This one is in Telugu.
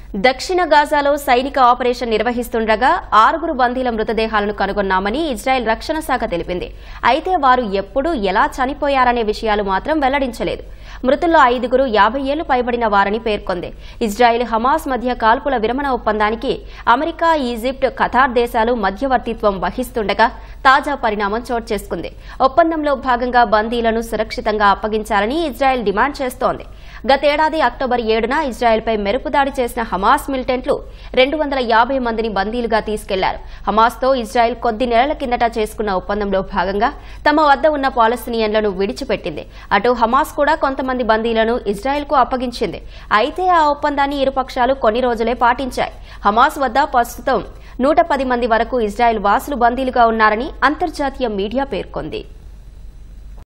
దక్షిణ గాజాలో సైనిక ఆపరేషన్ నిర్వహిస్తుండగా ఆరుగురు బందీల మృతదేహాలను కనుగొన్నామని ఇజ్రాయెల్ రక్షణ శాఖ తెలిపింది అయితే వారు ఎప్పుడు ఎలా చనిపోయారనే విషయాలు మాత్రం వెల్లడించలేదు మృతుల్లో ఐదుగురు యాభై ఏళ్లు పైబడిన వారని పేర్కొంది ఇజ్రాయెల్ హమాస్ మధ్య కాల్పుల విరమణ ఒప్పందానికి అమెరికా ఈజిప్ట్ ఖతార్ దేశాలు మధ్యవర్తిత్వం వహిస్తుండగా తాజా పరిణామం చోటు చేసుకుంది ఒప్పందంలో భాగంగా బందీలను సురక్షితంగా అప్పగించాలని ఇజ్రాయెల్ డిమాండ్ చేస్తోంది గతేడాది అక్టోబర్ ఏడున ఇజ్రాయెల్పై మెరుపు దాడి చేసిన హమాస్ మిలిటెంట్లు రెండు వందల యాభై మందిని బందీలుగా తీసుకెళ్లారు హమాస్తో ఇజ్రాయెల్ కొద్ది నెలల కిందట చేసుకున్న ఒప్పందంలో భాగంగా తమ వద్ద ఉన్న పాలస్తీనియన్లను విడిచిపెట్టింది అటు హమాస్ కూడా కొంతమంది బందీలను ఇజ్రాయెల్కు అప్పగించింది అయితే ఆ ఒప్పందాన్ని ఇరుపక్షాలు కొన్ని రోజులే పాటించాయి హమాస్ వద్ద ప్రస్తుతం నూట పది మంది వరకు ఇజ్రాయెల్ వాసులు బందీలుగా ఉన్నారని అంతర్జాతీయ మీడియా పేర్కొంది